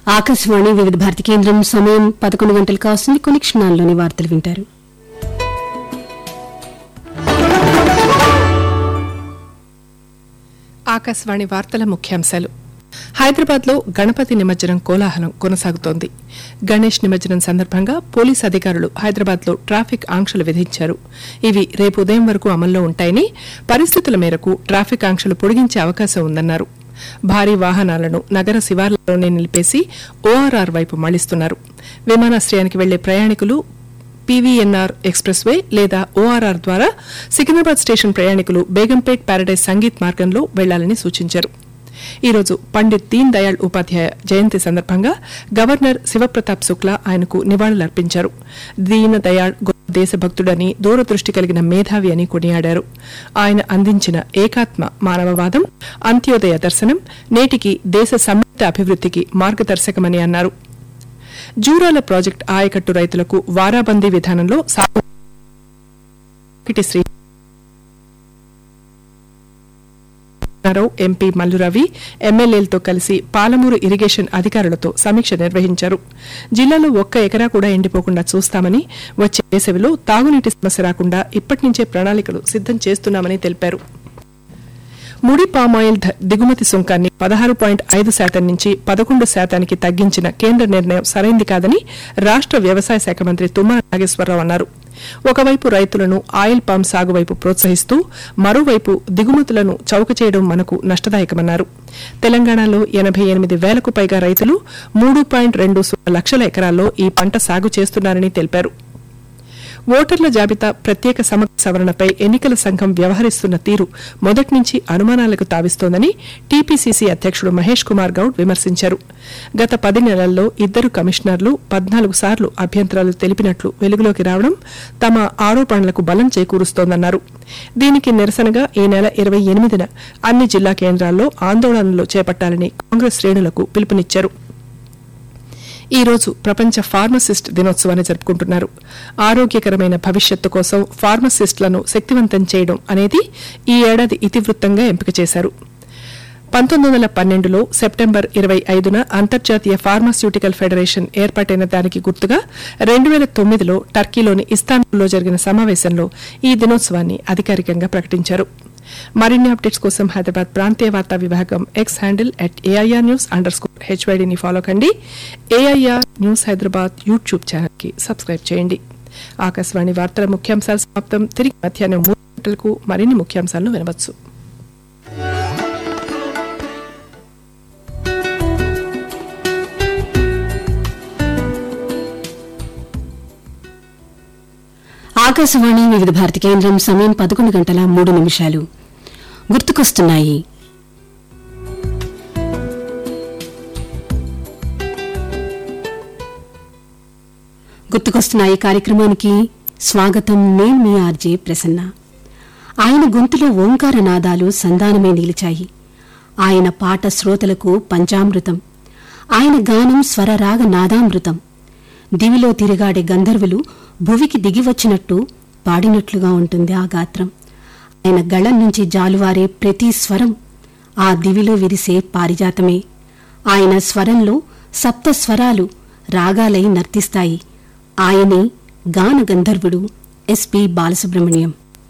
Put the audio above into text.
ఆకాశవాణి వివిధ భారతి కేంద్రం సమయం పదకొండు గంటలు కాస్తుంది కొన్ని క్షణాల్లోని వార్తలు వింటారు ఆకాశవాణి వార్తల ముఖ్యాంశాలు హైదరాబాద్ లో గణపతి నిమజ్జనం కోలాహలం కొనసాగుతోంది గణేష్ నిమజ్జనం సందర్భంగా పోలీస్ అధికారులు హైదరాబాద్ లో ట్రాఫిక్ ఆంక్షలు విధించారు ఇవి రేపు ఉదయం వరకు అమల్లో ఉంటాయని పరిస్థితుల మేరకు ట్రాఫిక్ ఆంక్షలు పొడిగించే అవకాశం ఉందన్నారు భారీ వాహనాలను నగర శివార్లలోనే నిలిపేసి ఓఆర్ఆర్ వైపు మళ్లిస్తున్నారు విమానాశ్రయానికి వెళ్లే ప్రయాణికులు పీవీఎన్ఆర్ ఎక్స్ప్రెస్ వే లేదా ఓఆర్ఆర్ ద్వారా సికింద్రాబాద్ స్టేషన్ ప్రయాణికులు బేగంపేట్ ప్యారడైజ్ సంగీత్ మార్గంలో వెళ్లాలని సూచించారు ఈ రోజు పండిత్ దీన్ దయాళ్ ఉపాధ్యాయ జయంతి సందర్భంగా గవర్నర్ శివప్రతాప్ శుక్లా ఆయనకు నివాళులర్పించారు దీన దయాళ్ గొప్ప దేశభక్తుడని దూరదృష్టి కలిగిన మేధావి అని కొనియాడారు ఆయన అందించిన ఏకాత్మ మానవవాదం అంత్యోదయ దర్శనం నేటికి దేశ సమృద్ధ అభివృద్ధికి మార్గదర్శకమని అన్నారు జూరాల ప్రాజెక్టు ఆయకట్టు రైతులకు వారాబందీ విధానంలో సాగు కిటి శ్రీ రావు ఎంపీ మల్లురవి ఎమ్మెల్యేలతో కలిసి పాలమూరు ఇరిగేషన్ అధికారులతో సమీక్ష నిర్వహించారు జిల్లాలో ఒక్క ఎకరా కూడా ఎండిపోకుండా చూస్తామని వచ్చే వేసవిలో తాగునీటి సమస్య రాకుండా ఇప్పటి నుంచే ప్రణాళికలు సిద్దం చేస్తున్నామని తెలిపారు ముడి పామాయిల్ ధ- దిగుమతి సుంకాన్ని పదహారు పాయింట్ ఐదు శాతం నుంచి పదకొండు శాతానికి తగ్గించిన కేంద్ర నిర్ణయం సరైంది కాదని రాష్ట్ర వ్యవసాయ శాఖ మంత్రి తుమ్మల నాగేశ్వరరావు అన్నారు ఒకవైపు రైతులను ఆయిల్ పామ్ సాగు వైపు ప్రోత్సహిస్తూ మరోవైపు దిగుమతులను చౌక చేయడం మనకు నష్టదాయకమన్నారు తెలంగాణలో ఎనభై ఎనిమిది వేలకు పైగా రైతులు మూడు పాయింట్ రెండు సున్నా లక్షల ఎకరాల్లో ఈ పంట సాగు చేస్తున్నారని తెలిపారు ఓటర్ల జాబితా ప్రత్యేక సమగ్ర సవరణపై ఎన్నికల సంఘం వ్యవహరిస్తున్న తీరు మొదటి నుంచి అనుమానాలకు తావిస్తోందని టీపీసీసీ అధ్యక్షుడు మహేష్ కుమార్ గౌడ్ విమర్శించారు గత పది నెలల్లో ఇద్దరు కమిషనర్లు పద్నాలుగు సార్లు అభ్యంతరాలు తెలిపినట్లు వెలుగులోకి రావడం తమ ఆరోపణలకు బలం చేకూరుస్తోందన్నారు దీనికి నిరసనగా ఈ నెల ఇరవై ఎనిమిదిన అన్ని జిల్లా కేంద్రాల్లో ఆందోళనలు చేపట్టాలని కాంగ్రెస్ శ్రేణులకు పిలుపునిచ్చారు ఈ రోజు ప్రపంచ ఫార్మసిస్ట్ దినోత్సవాన్ని జరుపుకుంటున్నారు ఆరోగ్యకరమైన భవిష్యత్తు కోసం ఫార్మసిస్టులను శక్తివంతం చేయడం అనేది ఈ ఏడాది ఇతివృత్తంగా ఎంపిక చేశారు పంతొమ్మిది వందల పన్నెండులో సెప్టెంబర్ ఇరవై ఐదున అంతర్జాతీయ ఫార్మాస్యూటికల్ ఫెడరేషన్ ఏర్పాటైన దానికి గుర్తుగా రెండు వేల తొమ్మిదిలో టర్కీలోని ఇస్తాన్బుల్లో జరిగిన సమావేశంలో ఈ దినోత్సవాన్ని అధికారికంగా ప్రకటించారు మరిన్ని అప్డేట్స్ కోసం హైదరాబాద్ ప్రాంతీయ వార్తా విభాగం X handle at AIR news underscore హెచ్వైడీని ఫాలో కండి AIR news Hyderabad YouTube channel కి సబ్స్క్రైబ్ చేయండి ఆకాశవాణి వార్తల ముఖ్యాంశాలు సమాప్తం తిరిగి మధ్యాహ్నం మూడు గంటలకు మరిన్ని ముఖ్యాంశాలను వినవచ్చు ఆకాశవాణి వివిధ భారతి కేంద్రం సమయం పదకొండు గంటల మూడు నిమిషాలు గుర్తుకొస్తున్నాయి గుర్తుకొస్తున్నాయి కార్యక్రమానికి స్వాగతం నేను మీ ఆర్జే ప్రసన్న ఆయన గొంతులో ఓంకార నాదాలు సంధానమే నిలిచాయి ఆయన పాట శ్రోతలకు పంచామృతం ఆయన గానం స్వరరాగ నాదామృతం దివిలో తిరిగాడే గంధర్వులు భువికి దిగివచ్చినట్టు పాడినట్లుగా ఉంటుంది ఆ గాత్రం ఆయన గళం నుంచి జాలువారే ప్రతి స్వరం ఆ దివిలో విరిసే పారిజాతమే ఆయన స్వరంలో సప్త స్వరాలు రాగాలై నర్తిస్తాయి ఆయనే గాన గంధర్వుడు ఎస్పి బాలసుబ్రహ్మణ్యం